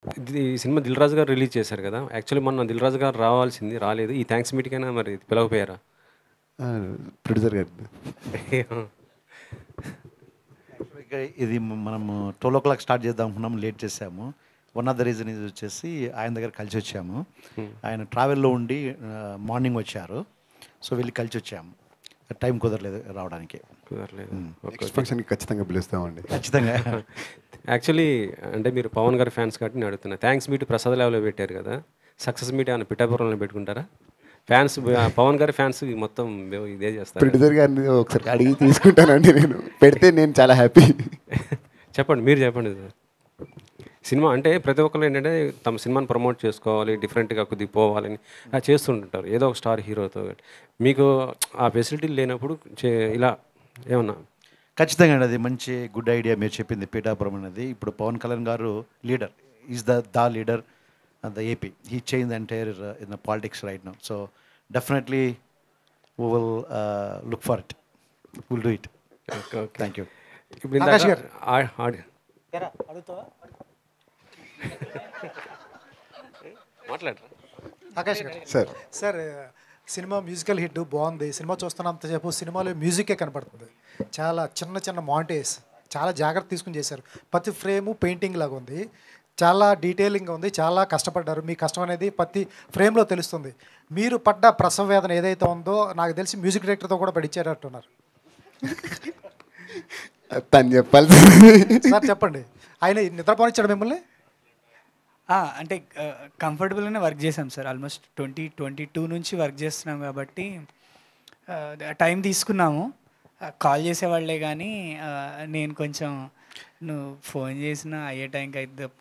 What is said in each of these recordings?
ఇది ఈ సినిమా దిల్ రాజు గారు రిలీజ్ చేశారు కదా యాక్చువల్లీ మొన్న దిల్ రాజు గారు రావాల్సింది రాలేదు ఈ థ్యాంక్స్ మీటింగ్ అయినా మరి పిలవపోయారా ప్రొడ్యూసర్ గారి ఇక ఇది మనము ట్వెల్వ్ ఓ క్లాక్ స్టార్ట్ చేద్దాం అనుకున్నాం లేట్ చేసాము వన్ ఆఫ్ ద రీజన్ ఇది వచ్చేసి ఆయన దగ్గర కలిసి వచ్చాము ఆయన ట్రావెల్లో ఉండి మార్నింగ్ వచ్చారు సో వెళ్ళి కలిసి వచ్చాము టైం కుదరలేదు రావడానికి కుదరలేదు నెక్స్ట్ ఫంక్షన్కి ఖచ్చితంగా పిలుస్తామండి ఖచ్చితంగా యాక్చువల్లీ అంటే మీరు పవన్ గారి ఫ్యాన్స్ కాబట్టి నేను అడుగుతున్నా థ్యాంక్స్ మీట్ ప్రసాద్ లెవెల్లో పెట్టారు కదా సక్సెస్ మీట్ ఏమైనా పిఠాపురంలో పెట్టుకుంటారా ఫ్యాన్స్ పవన్ గారి ఫ్యాన్స్ మొత్తం ఇదే చేస్తారు ప్రొడ్యూసర్ గారిని ఒకసారి అడిగి తీసుకుంటానండి నేను పెడితే నేను చాలా హ్యాపీ చెప్పండి మీరు చెప్పండి సార్ సినిమా అంటే ప్రతి ఒక్కరు ఏంటంటే తమ సినిమాని ప్రమోట్ చేసుకోవాలి డిఫరెంట్గా కొద్దిగా పోవాలని అలా చేస్తుంటారు ఏదో ఒక స్టార్ హీరోతో మీకు ఆ ఫెసిలిటీ లేనప్పుడు చే- ఇలా ఏమన్నా ఖచ్చితంగా అండి అది మంచి గుడ్ ఐడియా మీరు చెప్పింది పీఠాపురం అనేది ఇప్పుడు Pawan Kalyan garu leader is the the leader the AP he change entire in the politics right now so definitely we will look for it will do it thank you ఇప్పుడు ఆకాష్ ఇందాక గారు. ఆ- ఆడి- మాట్లాడరా Akash garu sir sir cinema musical hit బాగుంది cinema చూస్తున్నంతసేపు సినిమాలో మ్యూజికే కనపడుతుంది చాలా చిన్న చిన్న మాంటేస్ చాలా జాగ్రత్త తీసుకుని చేశారు ప్రతి ఫ్రేము పెయింటింగ్ లాగా ఉంది చాలా డీటెయిలింగ్ ఉంది చాలా కష్టపడ్డారు మీ కష్టం అనేది ప్రతి ఫ్రేమ్లో తెలుస్తుంది మీరు పడ్డ ప్రసవ వేదన ఏదైతే ఉందో నాకు తెలిసి మ్యూజిక్ డైరెక్టర్తో కూడా పడిచ్చేటట్టున్నారు తను చెప్పాలి సార్ చెప్పండి ఆయన నిద్రపోనిచ్చాడు మిమ్మల్ని ఆ, అంటే కంఫర్టబుల్గానే వర్క్ చేసాం sir almost twenty twenty two నుంచి వర్క్ చేస్తున్నాం కాబట్టి టైం తీసుకున్నాము కాల్ చేసేవాళ్ళే కానీ ఆ, నేను కొంచెం నువ్వు ఫోన్ చేసినా అయ్యే టైంకి అయితే తప్ప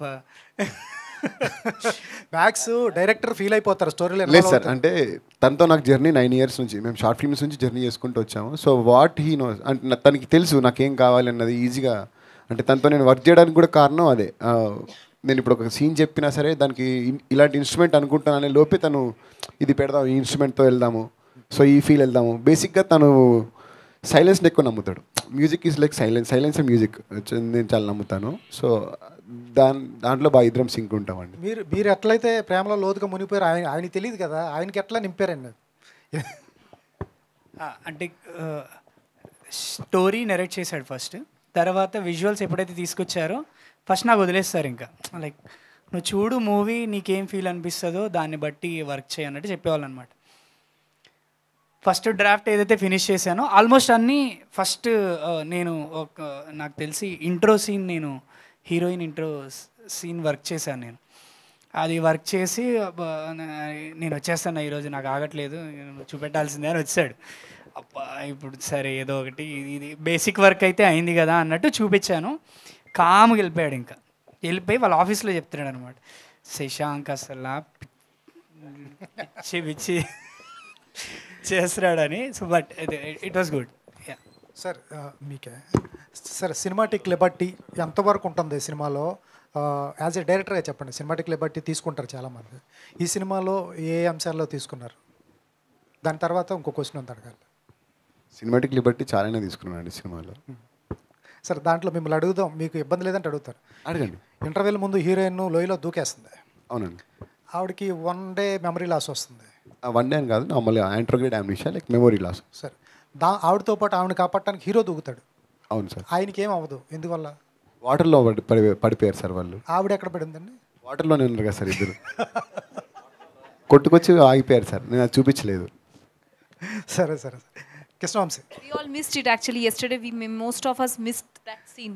మ్యాక్స్ డైరెక్టర్ ఫీల్ అయిపోతారు స్టోరీలో లేదు సార్ అంటే తనతో నాకు జర్నీ నైన్ ఇయర్స్ నుంచి మేము షార్ట్ ఫిల్మ్స్ నుంచి జర్నీ చేసుకుంటూ వచ్చాము సో వాట్ హీ నో అంటే నా- తనకి తెలుసు నాకేం కావాలి అన్నది ఈజీగా అంటే తనతో నేను వర్క్ చేయడానికి కూడా కారణం అదే ఆ, నేను ఇప్పుడు ఒక సీన్ చెప్పినా సరే దానికి ఇన్- ఇలాంటి ఇన్స్ట్రుమెంట్ అనుకుంటాననే లోపే తను ఇది పెడదాం ఈ ఇన్స్ట్రుమెంట్తో వెళ్దాము సో ఈ ఫీల్ వెళ్దాము బేసిక్గా తను సైలెన్స్ని ఎక్కువ నమ్ముతాడు music is like silence silence music నేను చాలా నమ్ముతాను సో దాని దాంట్లో బాగా ఇద్దరం సింక్ ఉంటామండి మీరు మీరు ఎట్లయితే ప్రేమలో లోతుగా మునిగిపోయారు ఆయన ఆయనకి తెలియదు కదా ఆయనకి ఎట్లా నింపారండి ఆ, అంటే స్టోరీ నెరేట్ చేశాడు ఫస్ట్ తర్వాత విజువల్స్ ఎప్పుడైతే తీసుకొచ్చారో ఫస్ట్ నాకు వదిలేస్తారు ఇంకా లైక్ నువ్వు చూడు మూవీ నీకేం ఫీల్ అనిపిస్తుందో దాన్ని బట్టి వర్క్ చేయన్నట్టు చెప్పేవాళ్ళు అనమాట ఫస్ట్ డ్రాఫ్ట్ ఏదైతే ఫినిష్ చేశానో ఆల్మోస్ట్ అన్నీ ఫస్ట్ నేను ఒక నాకు తెలిసి ఇంట్రో సీన్ నేను హీరోయిన్ ఇంట్రో సీన్ వర్క్ చేశాను నేను అది వర్క్ చేసి అబ్బా, నా- నేను వచ్చేస్తాను ఈరోజు నాకు ఆగట్లేదు నువ్వు చూపెట్టాల్సిందే అని వచ్చాడు అబ్బా ఇప్పుడు సరే ఏదో ఒకటి ఇది- ఇది బేసిక్ వర్క్ అయితే అయింది కదా అన్నట్టు చూపించాను కామ్గా వెళ్ళిపోయాడు ఇంకా వెళ్ళిపోయి వాళ్ళ ఆఫీస్లో చెప్తున్నాడు అనమాట శశాంక్ అసలు పిచ్చి పిచ్చి చేస్తున్నాడని so but it was good sir ఆ, మీకే సార్ సినిమాటిక్ లిబర్టీ ఎంతవరకు ఉంటుంది సినిమాలో యాజ్ ఏ డైరెక్టర్గా చెప్పండి సినిమాటిక్ లిబర్టీ తీసుకుంటారు చాలామంది ఈ సినిమాలో ఏ అంశాల్లో తీసుకున్నారు దాని తర్వాత ఇంకో క్వశ్చన్ ఉంది అడగాలి సినిమాటిక్ లిబర్టీ చాలానే తీసుకున్నానండి సినిమాలో సార్ దాంట్లో మిమ్మల్ని అడుగుదాం మీకు ఇబ్బంది లేదంటే అడుగుతారు అడగండి ఇంటర్వెల్ ముందు హీరోయిన్ లోయలో దూకేస్తుంది అవునండి ఆవిడకి వన్ డే మెమరీ లాస్ వస్తుంది వన్ డే అని కాదు నార్మల్గా anterograde amnesia like memory loss sir దా ఆవిడతో పాటు ఆవిడని కాపాడటానికి హీరో దూకుతాడు అవును సార్ ఆయనకి ఏం అవ్వదు ఎందువల్ల వాటర్లో పడి పడి- పడిపోయారు సార్ వాళ్ళు ఆవిడ ఎక్కడ పడిందండి వాటర్లోనే ఉన్నారు కదా సార్ ఇద్దరు కొట్టుకొచ్చి ఆగిపోయారు సార్ నేను అది చూపించలేదు సరే సరే సరే Krishna Vamsi We all missed it actually yesterday. We most of us missed that scene.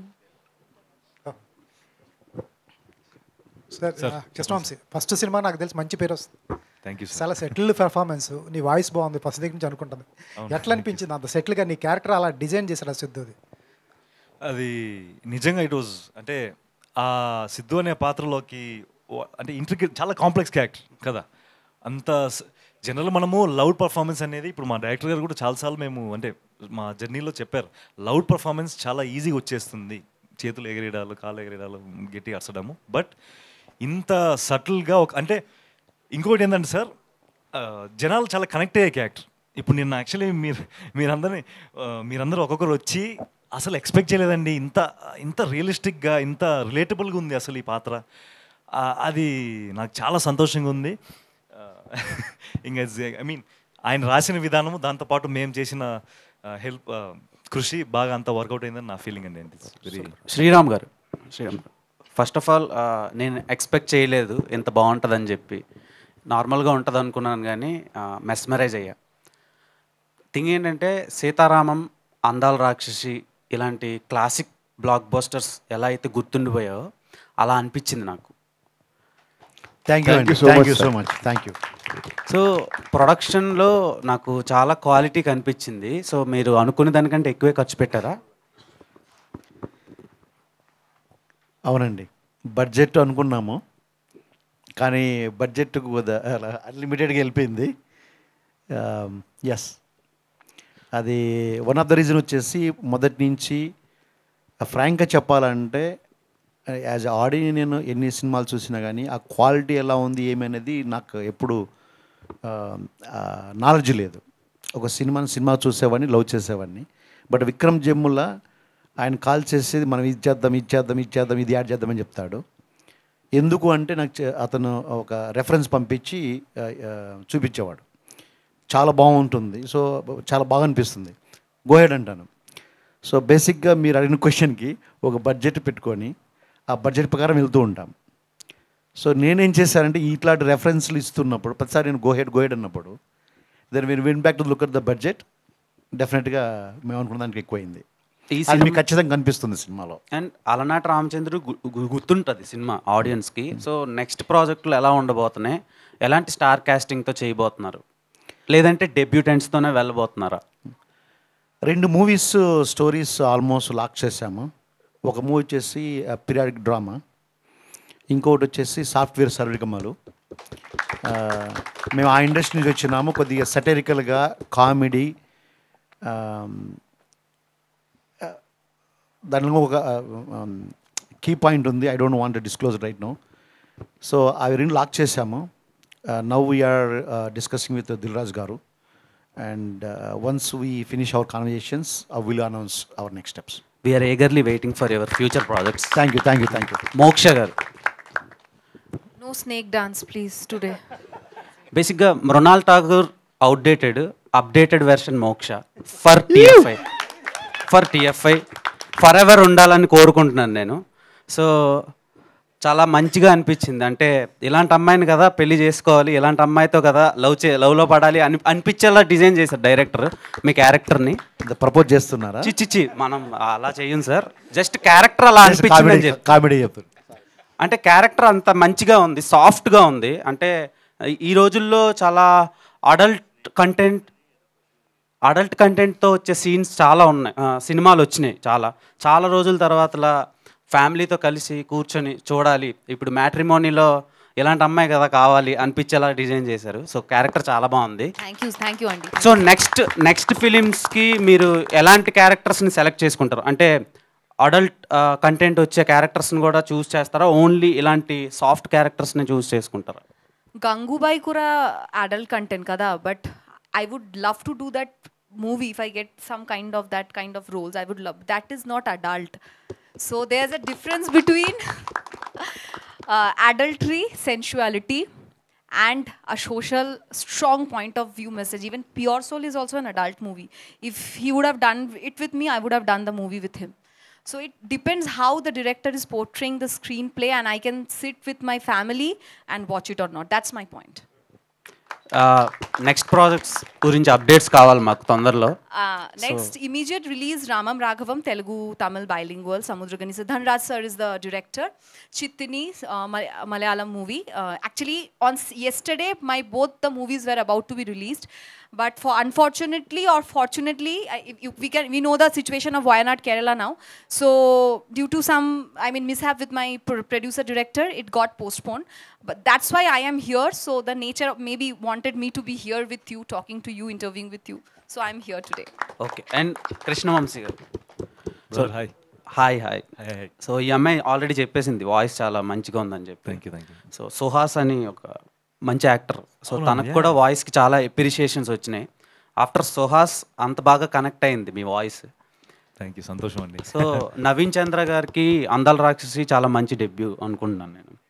Sir Krishna Vamsi first సినిమా నాకు తెలిసి మంచి పేరు వస్తుంది థ్యాంక్ యూ సార్ చాలా సెటిల్డ్ పెర్ఫార్మెన్స్ నీ వాయిస్ బాగుంది ఫస్ట్ దగ్గర నుంచి అనుకుంటుంది ఎట్లా అనిపించింది అంత సెటిల్గా నీ క్యారెక్టర్ అలా డిజైన్ చేశాడు ఆ సిద్ధుది అది నిజంగా ఇట్ వాజ్ అంటే ఆ సిద్ధు అనే పాత్రలోకి ఓ- అంటే ఇంట్రికేట్ చాలా కాంప్లెక్స్ క్యారెక్టర్ కదా అంత జనరల్ మనము లౌడ్ పర్ఫార్మెన్స్ అనేది ఇప్పుడు మా డైరెక్టర్ గారు కూడా చాలాసార్లు మేము అంటే మా జర్నీలో చెప్పారు లౌడ్ పర్ఫార్మెన్స్ చాలా ఈజీగా వచ్చేస్తుంది చేతులు ఎగిరేయడాలు కాళ్ళు ఎగిరేయడాలు గట్టి అరచడము బట్ ఇంత సటిల్గా ఒక అంటే ఇంకొకటి ఏంటంటే సార్ ఆ, జనాలు చాలా కనెక్ట్ అయ్యే క్యారెక్టర్ ఇప్పుడు నిన్న యాక్చువల్లీ మీరు మీరందరినీ ఆ, మీరందరూ ఒక్కొక్కరు వచ్చి అసలు ఎక్స్పెక్ట్ చేయలేదండి ఇంత ఇంత రియలిస్టిక్గా ఇంత రిలేటబుల్గా ఉంది అసలు ఈ పాత్ర అది నాకు చాలా సంతోషంగా ఉంది ఇంకా ఐ మీన్ ఆయన రాసిన విధానము దాంతోపాటు మేము చేసిన హెల్ప్ కృషి బాగా అంత వర్కౌట్ అయిందని నా ఫీలింగ్ అండి very Sriram garu Sriram garu first of all నేను ఎక్స్పెక్ట్ చేయలేదు ఇంత బాగుంటుందని చెప్పి నార్మల్గా ఉంటుంది అనుకున్నాను కానీ మెస్మరైజ్ అయ్యా థింగ్ ఏంటంటే సీతారామం అందాల రాక్షసి ఇలాంటి క్లాసిక్ బ్లాక్ బస్టర్స్ ఎలా అయితే గుర్తుండిపోయాయో అలా అనిపించింది నాకు థ్యాంక్ యూ Thank అండి you so thank much, you so sir. Much thank you so ప్రొడక్షన్లో నాకు చాలా క్వాలిటీ కనిపించింది సో మీరు అనుకునే దానికంటే ఎక్కువే ఖర్చు పెట్టారా అవునండి బడ్జెట్ అనుకున్నాము కానీ బడ్జెట్ అన్లిమిటెడ్గా వెళ్ళిపోయింది ఎస్ అది వన్ ఆఫ్ ద రీజన్ వచ్చేసి మొదటి నుంచి ఫ్రాంక్గా చెప్పాలంటే యాజ్ ఆడి నేను ఎన్ని సినిమాలు చూసినా కానీ ఆ క్వాలిటీ ఎలా ఉంది ఏమి అనేది నాకు ఎప్పుడు నాలెడ్జ్ లేదు ఒక సినిమాని సినిమా చూసేవాడిని లవ్ చేసేవాడిని బట్ విక్రమ్ జమ్ముల ఆయన కాల్ చేసేది మనం ఇది చేద్దాం ఇది చేద్దాం ఇది చేద్దాం ఇది యాడ్ చేద్దామని చెప్తాడు ఎందుకు అంటే నాకు చె- అతను ఒక రెఫరెన్స్ పంపించి ఆ, ఆ, చూపించేవాడు చాలా బాగుంటుంది సో చాలా బాగా అనిపిస్తుంది గోహెడ్ అంటాను సో బేసిక్గా మీరు అడిగిన క్వశ్చన్కి ఒక బడ్జెట్ పెట్టుకొని ఆ బడ్జెట్ ప్రకారం వెళ్తూ ఉంటాం సో నేనేం చేశానంటే ఇట్లాంటి రెఫరెన్స్లు ఇస్తున్నప్పుడు ప్రతిసారి నేను గోహెడ్ గోహెడ్ అన్నప్పుడు దెన్ మీరు win back to look at the budget డెఫినెట్గా మేము అనుకున్న దానికి ఎక్కువైంది ఈ అది సినిమా మీకు ఖచ్చితంగా కనిపిస్తుంది సినిమాలో అండ్ అలనాటి రామచంద్రుడు గు- గు- గుర్తుంటుంది సినిమా ఆడియన్స్కి సో నెక్స్ట్ ప్రాజెక్టులు ఎలా ఉండబోతున్నాయి ఎలాంటి స్టార్ కాస్టింగ్తో చేయబోతున్నారు లేదంటే డెబ్యూటెంట్స్తోనే వెళ్ళబోతున్నారా రెండు మూవీస్ స్టోరీస్ ఆల్మోస్ట్ లాక్ చేశాము ఒక మూవీ వచ్చేసి పీరియాడిక్ డ్రామా ఇంకొకటి వచ్చేసి సాఫ్ట్వేర్ సర్వికమ్మలు ఆ, మేము ఆ ఇండస్ట్రీ నుంచి వచ్చినాము కొద్దిగా సటరికల్గా కామెడీ దానిలో ఒక కీ పాయింట్ ఉంది I don't want disclose right no so అవి రెండు లాక్ చేశాము now we're discussing with Dil Raj garu and once we finish our conversations will announce our next steps we're eagerly waiting for your future projects thank you thank you thank you Moksha garu No snake dance, please, today. బేసిక్గా Mrunal Thakur outdated updated version Moksha for TFI for TFI for ever ఉండాలని కోరుకుంటున్నాను నేను so చాలా మంచిగా అనిపించింది అంటే ఇలాంటి అమ్మాయిని కదా పెళ్లి చేసుకోవాలి ఇలాంటి అమ్మాయితో కదా లవ్ చే లవ్లో పడాలి అని అనిపించేలా డిజైన్ చేశారు డైరెక్టర్ మీ క్యారెక్టర్ని ప్రపోజ్ చేస్తున్నారా చిచ్చిచ్చి మనం అలా చెయ్యం సార్ జస్ట్ క్యారెక్టర్ అలా అనిపించింది అని కామెడీ చెప్పి కామెడీ చెప్పు అంటే క్యారెక్టర్ అంత మంచిగా ఉంది సాఫ్ట్గా ఉంది అంటే ఈ రోజుల్లో చాలా అడల్ట్ కంటెంట్ అడల్ట్ కంటెంట్తో వచ్చే సీన్స్ చాలా ఉన్నాయి ఆ, సినిమాలు వచ్చినాయి చాలా చాలా రోజుల తర్వాతలా ఫ్యామిలీతో కలిసి కూర్చొని చూడాలి ఇప్పుడు మ్యాట్రిమోనీలో ఇలాంటి అమ్మాయి కదా కావాలి అనిపించేలా డిజైన్ చేశారు సో క్యారెక్టర్ చాలా బాగుంది Thank you, thank you, Andy. So next next ఫిలిమ్స్కి మీరు ఎలాంటి క్యారెక్టర్స్ని సెలెక్ట్ చేసుకుంటారు అంటే అడల్ట్ కంటెంట్ వచ్చే క్యారెక్టర్స్ని కూడా చూస్ చేస్తారా ఓన్లీ ఇలాంటి సాఫ్ట్ క్యారెక్టర్స్ని చూస్ చేసుకుంటారా Gangubai Kura adult content kada, but I would love to do that movie if I get some kind of that kind of roles. I would love that is not adult. So there's a difference between uh, adultery, sensuality, and a social strong point of view message. Even Pure Soul is also an adult movie. If he would have done it with me, I would have done the movie with him. So it depends how the director is portraying the screenplay, and I can sit with my family and watch it or not. That's my point. Next projects గురించి updates కావాలి మాకు తొందరలో Uh, next, immediate release Ramam Raghavam, Telugu, Tamil bilingual. Samudragani Siddhanraj sir is the director. Chittini, uh, Mal- Malayalam movie. Uh, actually, on s- yesterday, my both the movies were about to be released. But for unfortunately or fortunately, I- if you- we can we know the situation of Wayanad, Kerala now. So due to some, I mean, mishap with my pr- producer director, it got postponed. But that's why I am here. So the nature of maybe wanted me to be here with you, talking to you, interviewing with you. So I'm here today. Okay and Krishna Vamsi garu so hi hi hi hi hi so ఈ అమ్మాయి already చెప్పేసింది voice చాలా మంచిగా ఉందని చెప్పి thank you thank you so Suhas అని ఒక మంచి యాక్టర్ సో అవునా? తనకు Yeah. కూడా వాయిస్కి చాలా ఎప్రిషియేషన్స్ వచ్చినాయి ఆఫ్టర్ సుహాస్ అంత బాగా కనెక్ట్ అయింది మీ వాయిస్ థ్యాంక్ యూ సంతోషం అండి సో నవీన్ చంద్ర గారికి అందాల రాక్షసి చాలా మంచి డెబ్యూ అనుకుంటున్నాను నేను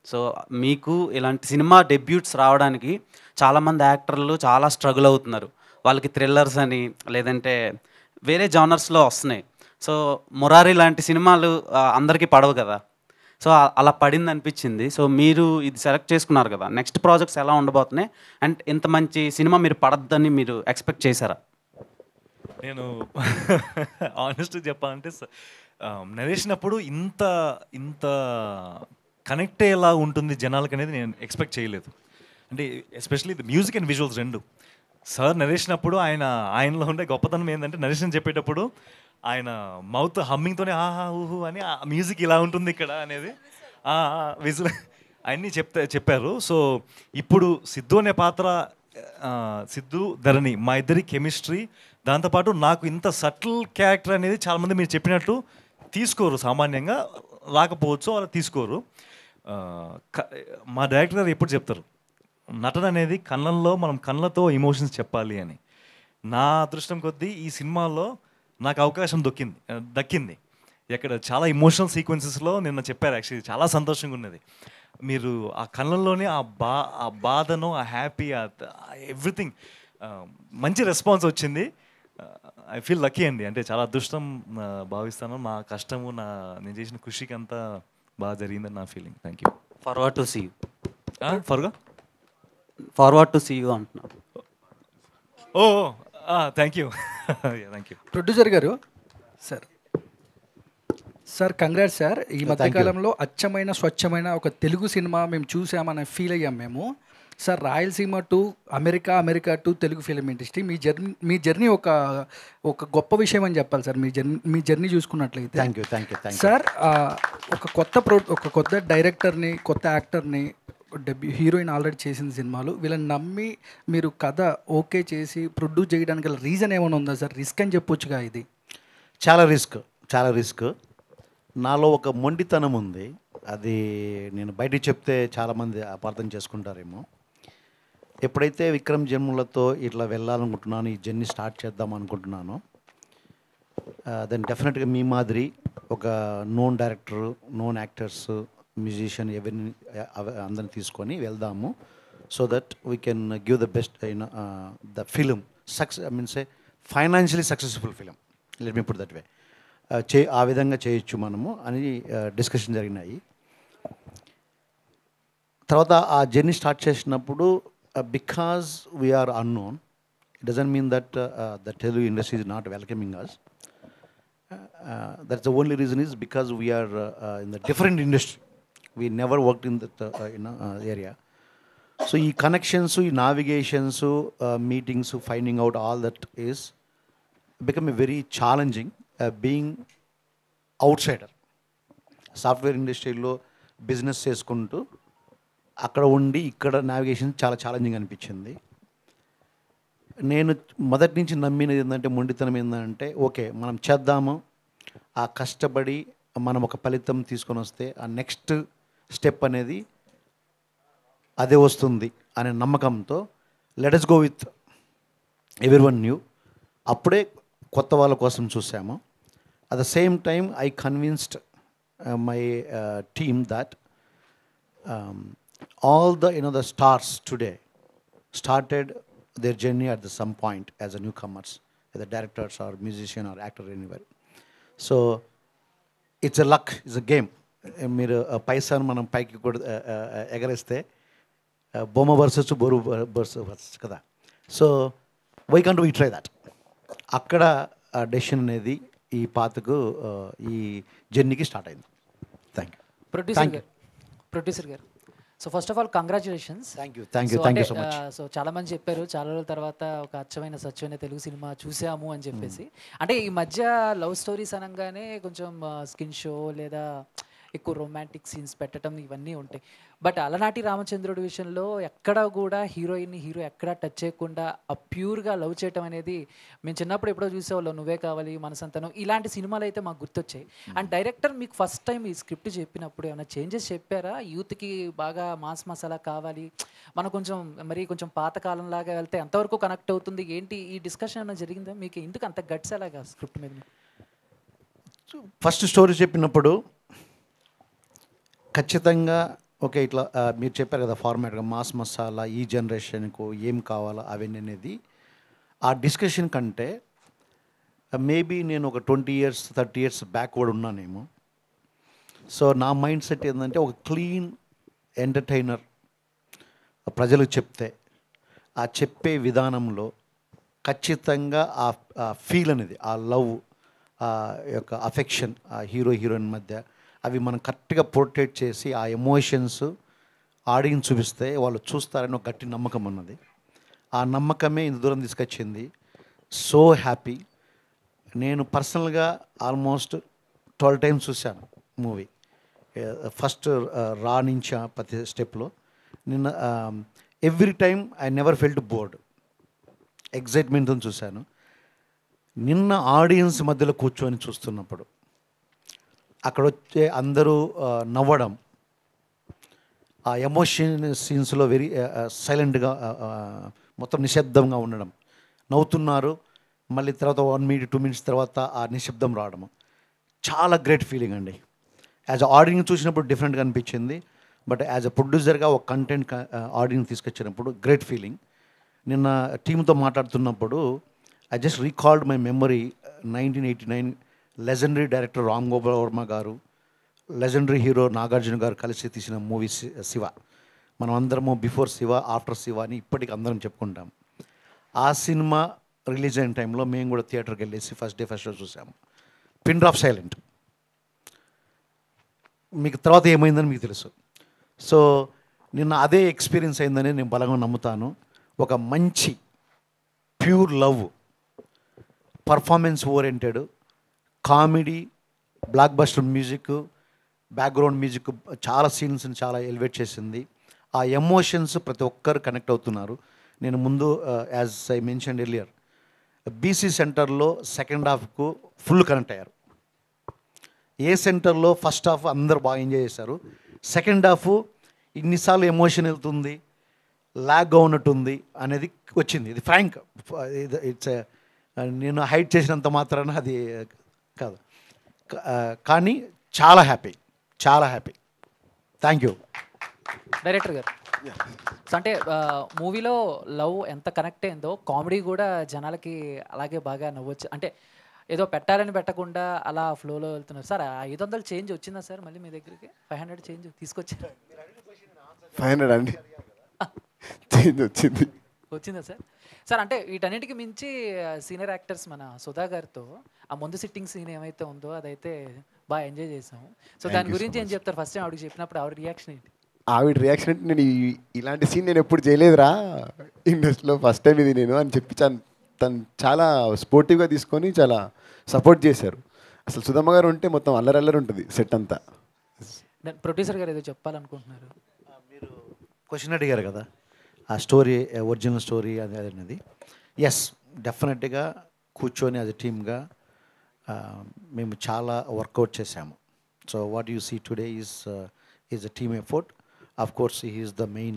సో మీకు ఇలాంటి సినిమా డెబ్యూట్స్ రావడానికి చాలామంది యాక్టర్లు చాలా స్ట్రగుల్ అవుతున్నారు వాళ్ళకి థ్రిల్లర్స్ అని లేదంటే వేరే జానర్స్లో వస్తున్నాయి సో మురారి లాంటి సినిమాలు ఆ, అందరికీ పడవు కదా సో ఆ- అలా పడింది అనిపించింది సో మీరు ఇది సెలెక్ట్ చేసుకున్నారు కదా నెక్స్ట్ ప్రాజెక్ట్స్ ఎలా ఉండబోతున్నాయి అండ్ ఇంత మంచి సినిమా మీరు పడద్దని మీరు ఎక్స్పెక్ట్ చేశారా నేను ఆనెస్ట్ చెప్పాలంటే నరేషన్ అప్పుడు ఇంత ఇంత కనెక్ట్ అయ్యేలా ఉంటుంది జనాలకి అనేది నేను ఎక్స్పెక్ట్ చేయలేదు అంటే ఎస్పెషల్లీ మ్యూజిక్ అండ్ విజువల్స్ రెండు సార్ నరేషన్ అప్పుడు ఆయన ఆయనలో ఉండే గొప్పతనం ఏంటంటే నరేషన్ చెప్పేటప్పుడు ఆయన మౌత్ హమ్మింగ్తోనే ఆహా ఊహు అని ఆ మ్యూజిక్ ఇలా ఉంటుంది ఇక్కడ అనేది విజువల్ అన్నీ చెప్తే చెప్పారు సో ఇప్పుడు సిద్ధు అనే పాత్ర ఆ, సిద్ధు ధరణి మా ఇద్దరి కెమిస్ట్రీ దాంతోపాటు నాకు ఇంత సటిల్ క్యారెక్టర్ అనేది చాలామంది మీరు చెప్పినట్టు తీసుకోరు సామాన్యంగా రాకపోవచ్చు అలా తీసుకోరు ఆ, క- మా డైరెక్టర్ గారు ఎప్పుడు చెప్తారు నటన అనేది కళ్ళల్లో మనం కళ్ళతో ఎమోషన్స్ చెప్పాలి అని నా అదృష్టం కొద్దీ ఈ సినిమాలో నాకు అవకాశం దొక్కింది ఆ, దక్కింది ఇక్కడ చాలా ఇమోషనల్ సీక్వెన్సెస్లో నిన్న చెప్పారు యాక్చువల్లీ చాలా సంతోషంగా ఉన్నది మీరు ఆ కళ్ళల్లోనే ఆ బా ఆ బాధను ఆ హ్యాపీ ఎవ్రీథింగ్ మంచి రెస్పాన్స్ వచ్చింది ఐ ఫీల్ లక్కీ అండి అంటే చాలా అదృష్టం ఆ, భావిస్తాను నా కష్టము నా నేను చేసిన కృషికి అంతా బాగా జరిగిందని నా feeling thank you forward to see you ఫర్గా ఫార్వర్డ్ టు సీ యూ అంటున్నారు ఓ thank you thank you producer garu sir sir congrats sir ఈ మధ్యకాలంలో అచ్చమైన స్వచ్ఛమైన ఒక తెలుగు సినిమా మేము చూసామని ఫీల్ అయ్యాం మేము sir Rayalaseema to America America to Telugu film industry మీ జర్నీ మీ జర్నీ ఒక ఒక గొప్ప విషయం అని చెప్పాలి సార్ మీ జర్నీ మీ జర్నీ చూసుకున్నట్లయితే thank you thank you thank you sir ఆ, ఒక కొత్త ప్రో ఒక కొత్త డైరెక్టర్ని కొత్త యాక్టర్ని డెబ్యూ హీరోయిన్ ఆల్రెడీ చేసిన సినిమాలు వీళ్ళని నమ్మి మీరు కథ ఓకే చేసి ప్రొడ్యూస్ చేయడానికి గల రీజన్ ఏమైనా ఉందా సార్ రిస్క్ అని చెప్పొచ్చుగా ఇది చాలా రిస్క్ చాలా రిస్క్ నాలో ఒక మొండితనం ఉంది అది నేను బయటికి చెప్తే చాలామంది అపార్థం చేసుకుంటారేమో ఎప్పుడైతే విక్రమ్ జన్ములతో ఇట్లా వెళ్ళాలనుకుంటున్నాను ఈ జర్నీ స్టార్ట్ చేద్దాం అనుకుంటున్నాను దెన్ డెఫినెట్గా మీ మాదిరి ఒక known director known actors musician ఎవరిని అవ- అందరిని తీసుకొని వెళ్దాము so that we can give the best you know the film success I means a financially successful film let me put that way చే ఆ విధంగా చేయొచ్చు మనము అని డిస్కషన్ జరిగినాయి తర్వాత ఆ జర్నీ స్టార్ట్ చేసినప్పుడు because we're unknown it doesn't mean that the Telugu industry is not welcoming us that's the only reason is because we're in the different industry we never worked in that in area so ఈ connections ఈ navigations meetings finding out all that is become a very challenging being outsider software ఇండస్ట్రీలో business చేసుకుంటూ అక్కడ ఉండి ఇక్కడ navigation చాలా challenging అనిపించింది నేను మొదటి నుంచి నమ్మినది ఏంటంటే మొండితనం ఏంటంటే ఓకే మనం చేద్దాము ఆ కష్టపడి మనం ఒక ఫలితం తీసుకొని వస్తే ఆ నెక్స్ట్ స్టెప్ అనేది అదే వస్తుంది అనే నమ్మకంతో లెటస్ గో విత్ ఎవరి వన్ న్యూ అప్పుడే కొత్త వాళ్ళ కోసం చూసాము at the same time I convinced my team that all the you know the stars today started their journey at the some point as a newcomers, either directors or musician or actor anywhere. So it's a luck, it's a game. మీరు ఆ పైసాను మనం పైకి కూడా ఆ, ఆ, ఆ, ఎగరేస్తే ఆ, బొమ్మ వర్సెస్ బొరు వర్సెస్ వర్సెస్ కదా so why can't we try that అక్కడ ఆ డెసిషన్ అనేది ఈ పాతకు ఆ, ఈ జర్నీకి స్టార్ట్ అయింది thank you producer Thank you. Garu producer garu so first of all congratulations thank you thank you thank you so much so చాలా మంది చెప్పారు చాలా రోజుల తర్వాత ఒక అచ్చమైన సత్యమైన తెలుగు సినిమా చూసాము అని చెప్పేసి అంటే ఈ మధ్య లవ్ స్టోరీస్ అనగానే కొంచెం స్కిన్ షో లేదా ఎక్కువ రొమాంటిక్ సీన్స్ పెట్టడం ఇవన్నీ ఉంటాయి బట్ అలనాటి రామచంద్రుడి విషయంలో ఎక్కడ కూడా హీరోయిన్ హీరో ఎక్కడా టచ్ చేయకుండా ఆ ప్యూర్గా లవ్ చేయటం అనేది మేము చిన్నప్పుడు ఎప్పుడో చూసేవాళ్ళం నువ్వే కావాలి మనసంతనం ఇలాంటి సినిమాలు అయితే మాకు గుర్తొచ్చాయి అండ్ డైరెక్టర్ మీకు ఫస్ట్ టైం ఈ స్క్రిప్ట్ చెప్పినప్పుడు ఏమైనా చేంజెస్ చెప్పారా యూత్కి బాగా మాస్ మసాలా కావాలి మనం కొంచెం మరి కొంచెం పాతకాలం లాగా వెళ్తే ఎంతవరకు కనెక్ట్ అవుతుంది ఏంటి ఈ డిస్కషన్ ఏమైనా జరిగిందా మీకు ఎందుకు అంత గట్స్ అలాగా స్క్రిప్ట్ మీద మీకు? ఫస్ట్ స్టోరీ చెప్పినప్పుడు ఖచ్చితంగా ఓకే ఇట్లా ఆ, మీరు చెప్పారు కదా ఫార్మాట్గా మాస్ మసాలా ఈ జనరేషన్కు ఏం కావాలో అవన్నీ అనేది ఆ డిస్కషన్ కంటే మేబీ నేను ఒక twenty years thirty years backward ఉన్నానేమో సో నా మైండ్ సెట్ ఏంటంటే ఒక క్లీన్ ఎంటర్టైనర్ ప్రజలకు చెప్తే ఆ చెప్పే విధానంలో ఖచ్చితంగా ఆ ఆ ఫీల్ అనేది ఆ లవ్ ఆ యొక్క అఫెక్షన్ ఆ హీరో హీరోయిన్ మధ్య అవి మనం కరెక్ట్గా పోర్ట్రేట్ చేసి ఆ ఎమోషన్స్ ఆడియన్స్ చూపిస్తే వాళ్ళు చూస్తారని ఒక గట్టి నమ్మకం ఉన్నది ఆ నమ్మకమే ఇంత దూరం తీసుకొచ్చింది సో హ్యాపీ నేను పర్సనల్గా ఆల్మోస్ట్ ట్వెల్వ్ టైమ్స్ చూశాను మూవీ ఫస్ట్ రా నుంచి ఆ ప్రతి స్టెప్లో నిన్న every time I never felt bored ఎగ్జైట్మెంట్తో చూశాను నిన్న ఆడియన్స్ మధ్యలో కూర్చొని చూస్తున్నప్పుడు అక్కడ వచ్చే అందరూ ఆ, నవ్వడం ఆ ఎమోషన్ సీన్స్లో వెరీ సైలెంట్గా మొత్తం నిశ్శబ్దంగా ఉండడం నవ్వుతున్నారు మళ్ళీ తర్వాత వన్ మినిట్ టూ మినిట్స్ తర్వాత ఆ నిశ్శబ్దం రావడం చాలా గ్రేట్ ఫీలింగ్ అండి యాజ్ ఆడియన్స్ చూసినప్పుడు డిఫరెంట్గా అనిపించింది బట్ యాజ్ అ ప్రొడ్యూసర్గా ఒక కంటెంట్ ఆడియన్స్ తీసుకొచ్చినప్పుడు గ్రేట్ ఫీలింగ్ నిన్న టీంతో మాట్లాడుతున్నప్పుడు I just recalled my memory nineteen eighty nine legendary director Ram Gopal Varma garu legendary hero Nagarjuna గారు కలిసి తీసిన మూవీ శివ మనం అందరము బిఫోర్ శివ ఆఫ్టర్ శివ అని ఇప్పటికి అందరం చెప్పుకుంటాం ఆ సినిమా రిలీజ్ అయిన టైంలో మేము కూడా థియేటర్కి వెళ్ళేసి ఫస్ట్ డే ఫస్ట్ షో చూసాము పిన్ డ్రాప్ సైలెంట్ మీకు తర్వాత ఏమైందని మీకు తెలుసు సో నిన్న అదే ఎక్స్పీరియన్స్ అయిందని నేను బలంగా నమ్ముతాను ఒక మంచి pure love performance oriented comedy blockbuster music background music చాలా సీన్స్ని చాలా ఎలివేట్ చేసింది ఆ ఎమోషన్స్ ప్రతి ఒక్కరు కనెక్ట్ అవుతున్నారు నేను ముందు as I mention earlier BC సెంటర్లో సెకండ్ హాఫ్కు ఫుల్ కనెక్ట్ అయ్యారు ఏ సెంటర్లో ఫస్ట్ హాఫ్ అందరు బాగా ఎంజాయ్ చేశారు సెకండ్ హాఫ్ ఇన్నిసార్లు ఎమోషన్ వెళ్తుంది లాగ్గా ఉన్నట్టుంది అనేది వచ్చింది ఇది ఫ్రాంక్ ఇట్స్ నేను హైట్ చేసినంత మాత్రాన అది కాదు కా- ఆ, కానీ చాలా హ్యాపీ చాలా happy thank you director garu so అంటే మూవీలో లవ్ ఎంత కనెక్ట్ అయిందో కామెడీ కూడా జనాలకి అలాగే బాగా నవ్వచ్చు అంటే ఏదో పెట్టాలని పెట్టకుండా అలా ఫ్లోలో వెళ్తున్నారు సార్ ఆ ఐదు వందలు చేంజ్ వచ్చిందా సార్ మళ్ళీ మీ దగ్గరికి ఫైవ్ హండ్రెడ్ చేంజ్ తీసుకొచ్చారు ఫైవ్ హండ్రెడ్ అండి చేంజ్ వచ్చింది వచ్చిందా సార్ సార్ అంటే వీటన్నిటికి మించి సీనియర్ యాక్టర్స్ మన సుధా గారితో ఆ ముందు సిట్టింగ్ సీన్ ఏమైతే ఉందో అదైతే బాగా ఎంజాయ్ చేసాము సో Thank దాని you so గురించి ఏం చెప్తారు ఫస్ట్ టైం ఆవిడకి చెప్పినప్పుడు ఆవిడ రియాక్షన్ ఏంటి ఆవిడ రియాక్షన్ అంటే నేను ఈ- ఇలాంటి సీన్ నేను ఎప్పుడు చేయలేదురా ఇండస్ట్రీలో ఫస్ట్ టైం ఇది నేను అని చెప్పి తను తను చాలా స్పోర్టివ్గా తీసుకొని చాలా సపోర్ట్ చేశారు అసలు సుధమ్మ గారు ఉంటే మొత్తం అల్లరల్లరి ఉంటుంది సెట్ అంతా ప్రొడ్యూసర్ గారు ఏదో చెప్పాలనుకుంటున్నారు క్వశ్చన్ అడిగారు కదా ఆ స్టోరీ ఒరిజినల్ స్టోరీ అది అది అనేది ఎస్ డెఫినెట్గా కూర్చొని యాజ్ ఎ టీమ్గా మేము చాలా వర్కౌట్ చేశాము so what you see today is is a team effort of course is the main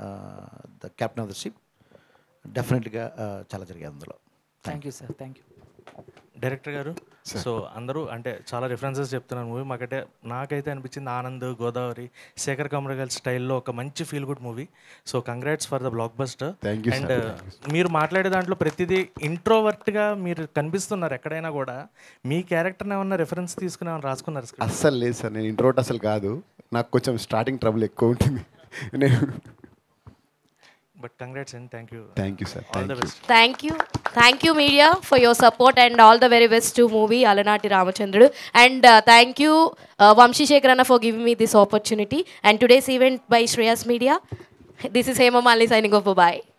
the captain of the ship డెఫినెట్గా చాలా జరిగాయి అందులో thank you sir thank you director garu so అందరూ అంటే చాలా రిఫరెన్సెస్ చెప్తున్నారు మూవీ మాకైతే నాకైతే అనిపించింది ఆనంద్ గోదావరి శేఖర్ కమరగల్ స్టైల్లో ఒక మంచి feel good movie so congrats for the blockbuster Thank you, sir. And మీరు మాట్లాడే దాంట్లో ప్రతిదీ ఇంట్రోవర్ట్గా మీరు కనిపిస్తున్నారు ఎక్కడైనా కూడా మీ క్యారెక్టర్ని ఏమన్నా రిఫరెన్స్ తీసుకుని ఏమన్నా రాసుకున్నారు script? అస్సలు లేదు సార్ నేను ఇంట్రోట్ అసలు కాదు నాకు కొంచెం స్టార్టింగ్ ట్రబుల్ ఎక్కువ ఉంటుంది నేను but congrats and thank you thank you sir all the thank you best Thank you. Thank you, media, for your support and all the very best to movie Alanati Ramachandru. And uh, thank you, uh, Vamshi Shekharana, for giving me this opportunity. And today's event by Shreyas Media. This is Hema Mali signing off. Bye.